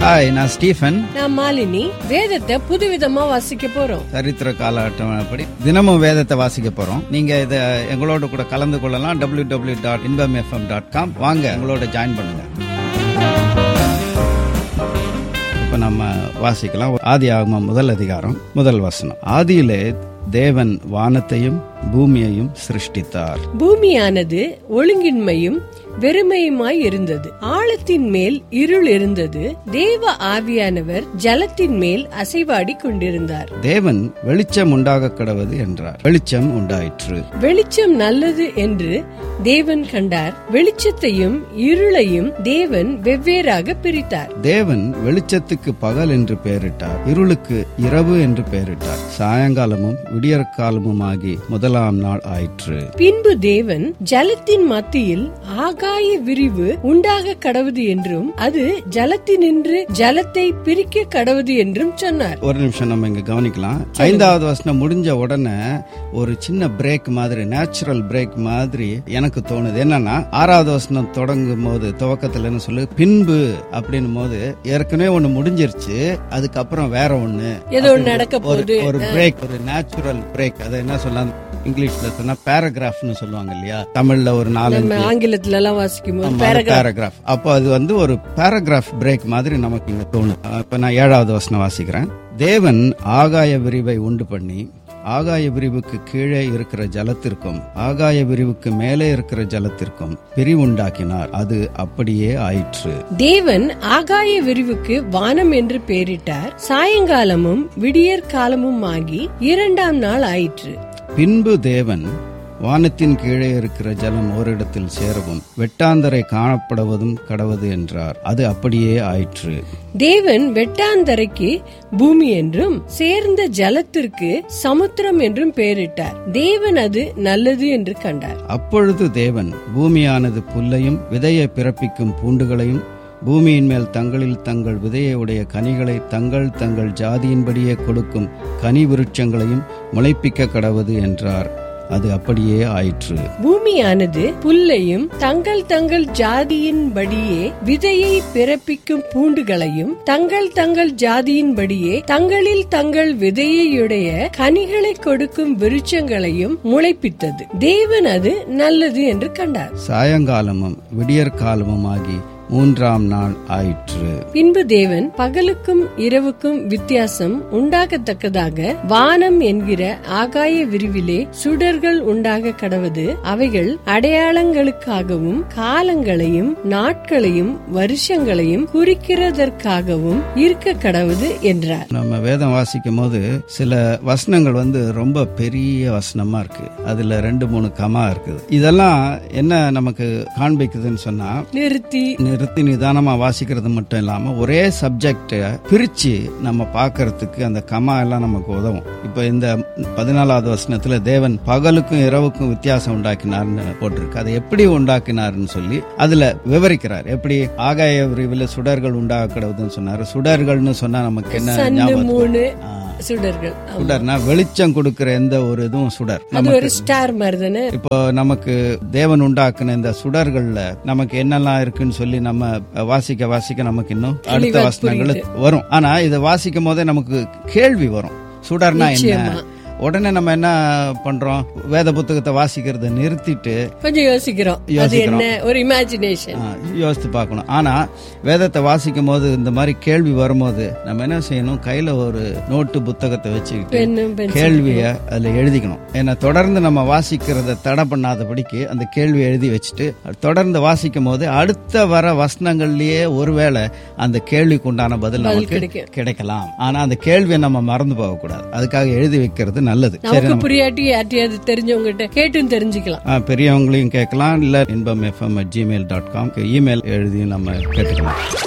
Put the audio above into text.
Hi நான் Stephen நான் மாலினி வேதத்தை புதுவிதமா வாசிக்க போறோம் சரித்திர கால அட்டவணைப்படி தினமும் வேதத்தை வாசிக்க போறோம் நீங்க இத எங்களோட கூட கலந்து கொள்ளலாம் W W dot Inbam FM dot com வாங்க எங்களோட ஜாயின் பண்ணுங்க இப்ப நம்ம வாசிக்கலாம் ஆதி ஆகமம் முதல் அதிகாரம் முதல் வசனம் ஆதியிலே தேவன் வானத்தையும் பூமியையும் சிருஷ்டித்தார் பூமியானது ஒழுங்கின்மையும் வெறுமையுமாய் இருந்தது ஆழத்தின் மேல் இருள் இருந்தது தேவ ஆவியானவர் ஜலத்தின் மேல் அசைவாடி கொண்டிருந்தார் தேவன் வெளிச்சம் உண்டாக கடவது என்றார் வெளிச்சம் உண்டாயிற்று வெளிச்சம் நல்லது என்று தேவன் கண்டார் வெளிச்சத்தையும் இருளையும் தேவன் வெவ்வேறாக பிரித்தார் தேவன் வெளிச்சத்துக்கு பகல் என்று பெயரிட்டார் இருளுக்கு இரவு என்று பெயரிட்டார் சாயங்காலமும் விடியற்காலமுமாகி முதலாம் நாள் ஆயிற்று பின்பு தேவன் ஜலத்தின் மத்தியில் ஆகாய விரிவு உண்டாக கடவுது என்றும் அது ஜலத்தினின்று ஜலத்தை பிரிக்க கடவுது என்றும் சொன்னார் ஒரு நிமிஷம் நம்ம இங்க கவனிக்கலாம் ஐந்தாவது வசனம் முடிஞ்ச உடனே ஒரு சின்ன பிரேக் மாதிரி நேச்சுரல் பிரேக் மாதிரி எனக்கு தோணுது என்னன்னா ஆறாவது வசனம் தொடங்கும் போது துவக்கத்துல என்ன சொல்லு பின்பு அப்படின்னும் போது ஏற்கனவே ஒண்ணு முடிஞ்சிருச்சு அதுக்கப்புறம் வேற ஒண்ணு ஏதோ ஒண்ணு நடக்க ஒரு போகுது ஒரு பிரேக் ஒரு நேச்சுரல் பிரேக் அதை என்ன சொல்லலாம் இங்கிலீஷ்ல சொன்னா பேராகிராஃப்னு சொல்லுவாங்க இல்லையா தமிழ்ல ஒரு நாலு நம்ம ஆங்கிலத்துல எல்லாம் வாசிக்கும் போது பேராகிராஃப் அப்போ அது வந்து ஒரு பேராகிராஃப் பிரேக் மாதிரி நமக்கு இங்க தோணும் அஹ் இப்ப நான் ஏழாவது வசனம் வாசிக்கிறேன் தேவன் ஆகாய விரிவை உண்டு பண்ணி ஆகாய விரிவுக்கு கீழே இருக்கிற ஜலத்திற்கும் ஆகாய விரிவுக்கு மேலே இருக்கிற ஜலத்திற்கும் பிரிவுண்டாக்கினார் அது அப்படியே ஆயிற்று தேவன் ஆகாய விரிவுக்கு வானம் என்று பெயரிட்டார் சாயங்காலமும் விடியற் காலமும் ஆகி இரண்டாம் நாள் ஆயிற்று பின்பு தேவன் வானத்தின் கீழே இருக்கிற ஜலம் ஓரிடத்தில் சேரவும் வெட்டாந்தரை காணப்படுவதும் கடவது என்றார் அது அப்படியே ஆயிற்று தேவன் வெட்டாந்தரைக்கு பூமி என்றும் சேர்ந்த ஜலத்திற்கு சமுத்திரம் என்றும் பெயரிட்டார் தேவன் அது நல்லது என்று கண்டார் அப்பொழுது தேவன் பூமியானது புல்லையும் விதையை பிறப்பிக்கும் பூண்டுகளையும் பூமியின் மேல் தங்களில் தங்கள் விதையை உடைய கனிகளை தங்கள் தங்கள் ஜாதியின்படியே கொடுக்கும் கனி விருட்சங்களையும் முளைப்பிக்க கடவது என்றார் அது அப்படியே ஆயிற்று பூமியானது புல்லையும் தங்கள் தங்கள் ஜாதியின்படியே விதையை பிறப்பிக்கும் பூண்டுகளையும் தங்கள் தங்கள் ஜாதியின்படியே தங்களில் தங்கள் விதையுடைய கனிகளை கொடுக்கும் விருட்சங்களையும் முளைப்பித்தது தேவன் அது நல்லது என்று கண்டார் சாயங்காலமும் விடியற்காலமுமாகி மூன்றாம் நாள் ஆயிற்று பின்பு தேவன் பகலுக்கும் இரவுக்கும் வித்தியாசம் உண்டாகத்தக்கதாக வானம் என்கிற ஆகாய விரிவிலே சுடர்கள் உண்டாக கடவது அவைகள் அடையாளங்களுக்காகவும் காலங்களையும் நாட்களையும் வருஷங்களையும் குறிக்கிறதற்காகவும் இருக்க கடவுது என்றார் நம்ம வேதம் வாசிக்கும் போது சில வசனங்கள் வந்து ரொம்ப பெரிய வசனமா இருக்கு அதுல ரெண்டு மூணு கமா இருக்குது இதெல்லாம் என்ன நமக்கு காண்பிக்குதுன்னு சொன்னா நிறுத்தி நிறுத்தி நிதானமா வாசிக்கிறது மட்டும் இல்லாம ஒரே சப்ஜெக்ட பிரிச்சு நம்ம பார்க்கிறதுக்கு அந்த கமா எல்லாம் நமக்கு உதவும் இப்ப இந்த பதினாலாவது வசனத்துல தேவன் பகலுக்கும் இரவுக்கும் வித்தியாசம் உண்டாக்கினார்னு போட்டிருக்கு அதை எப்படி உண்டாக்கினார்னு சொல்லி அதுல விவரிக்கிறார் எப்படி ஆகாய விரிவில் சுடர்கள் உண்டாக கிடவுதுன்னு சொன்னாரு சுடர்கள்னு சொன்னா நமக்கு என்ன சன்னு ஞாபகம் மூணு ஆ. சுடர்கள் ஆமா. சுடர்னா வெளிச்சம் கொடுக்கிற எந்த ஒரு இதுவும் சுடர் அது ஒரு ஸ்டார் மாதிரி தானே இப்போ நமக்கு தேவன் உண்டாக்குன இந்த சுடர்கள்ல நமக்கு என்னெல்லாம் இருக்குன்னு சொல்லி நம்ம வாசிக்க வாசிக்க நமக்கு இன்னும் அடுத்த தெளிவா வசனங்கள் வரும் ஆனா இதை வாசிக்கும் போதே நமக்கு கேள்வி வரும் சுடர்னா என்ன நிச்சயமா. உடனே நம்ம என்ன பண்றோம் வேத புத்தகத்தை வாசிக்கிறத நிறுத்திட்டு கொஞ்சம் யோசிக்கிறோம் அது யோசிக்கிறோம். என்ன ஒரு இமேஜினேஷன் ஆ, யோசித்து பார்க்கணும் ஆனா வேதத்தை வாசிக்கும் போது இந்த மாதிரி கேள்வி வரும்போது நம்ம என்ன செய்யணும் கையில ஒரு நோட்டு புத்தகத்தை வச்சுக்கிட்டு பெண்ணும் பெண் கேள்விய அதுல எழுதிக்கணும் ஏன்னா தொடர்ந்து நம்ம வாசிக்கிறத தடை பண்ணாதபடிக்கு அந்த கேள்வி எழுதி வச்சுட்டு தொடர்ந்து வாசிக்கும் போது அடுத்த வர வசனங்கள்லயே ஒருவேளை அந்த கேள்விக்கு உண்டான பதில் நமக்கு கிடைக்கும். கிடைக்கலாம் ஆனா அந்த கேள்வியை நம்ம மறந்து போக கூடாது அதுக்காக எழுதி வைக்கிறது நல்லது சரி நமக்கு நம்ம புரியாட்டி யார்ட்டையாவது தெரிஞ்சவங்ககிட்ட கேட்டும் தெரிஞ்சுக்கலாம் ஆ, பெரியவங்களையும் கேட்கலாம் இல்ல Inbam FM Gmail dot com email எழுதியும் நம்ம கேட்டுக்கலாம்